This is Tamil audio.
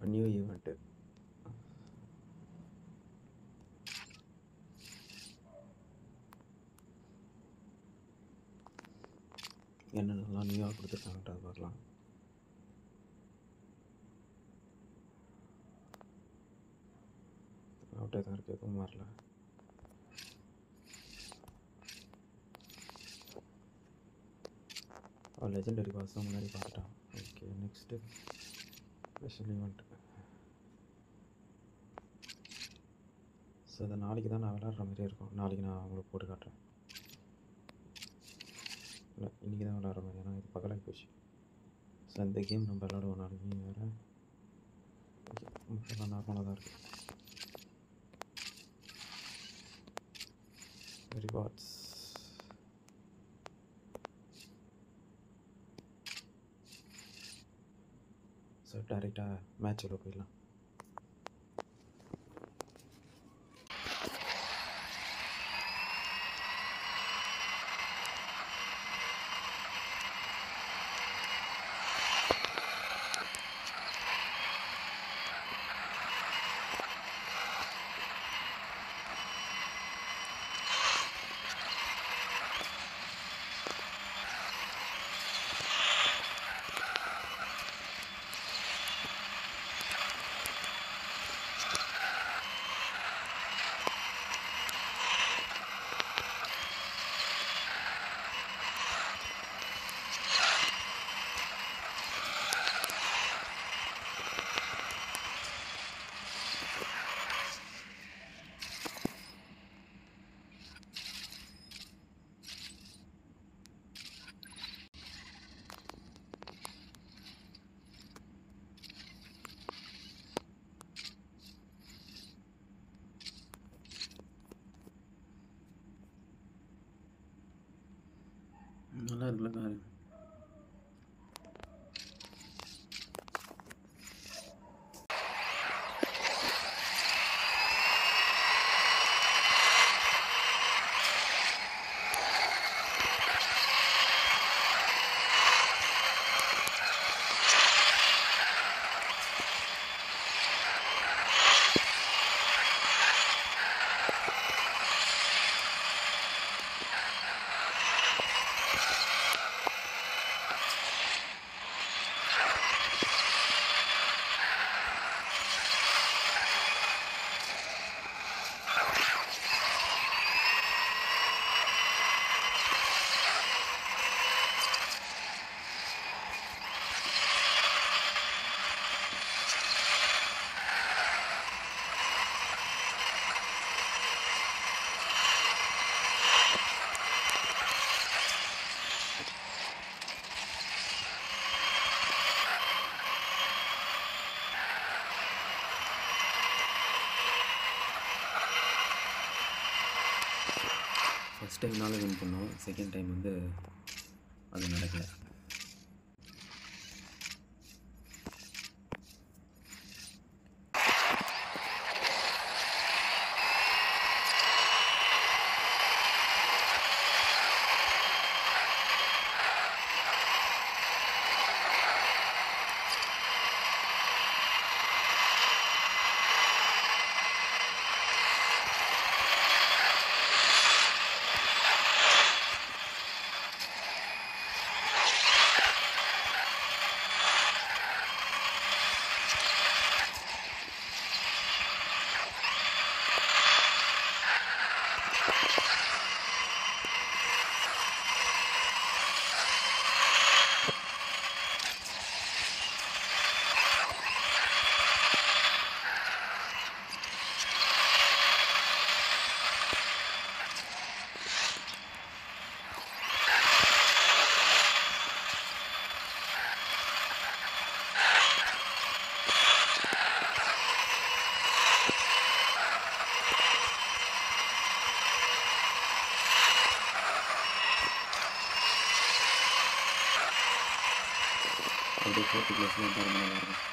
நியூ ஈவெண்ட்டு என்னென்னலாம் நியூவாக கொடுத்துருக்காங்கன்ட்டு அதை பார்க்கலாம் அப்படியே தான் இருக்குது எதுவும் மாறல லெஜெண்டரி பாஸ் தான் முன்னாடி பார்த்துட்டான் okay next special event so அதை நாளைக்கு தான் நான் விளாட்ற மாதிரியே இருக்கும் நாளைக்கு நான் உங்களுக்கு போட்டு காட்டுறேன் இல்லை இன்றைக்கி தான் விளாட்ற மாதிரி ஏன்னா இது பகலாகி போச்சு ஸோ இந்த கேம் நம்ம விளாடுவோம் நாளைக்கு வேறு ஓகே நார்மலாக தான் இருக்குது ரிவார்ட்ஸ் ஸோ டேரெக்டாக மேட்சில் போயிடலாம் நல்லா இருக்குல்ல காரு ஃபஸ்ட் டைம்னால வின் பண்ணோம் செகண்ட் டைம் வந்து அது நடக்கலை அப்படியே ஃபோர்த்து கிளாஸ்லேயும் தர நல்லா இருக்கும்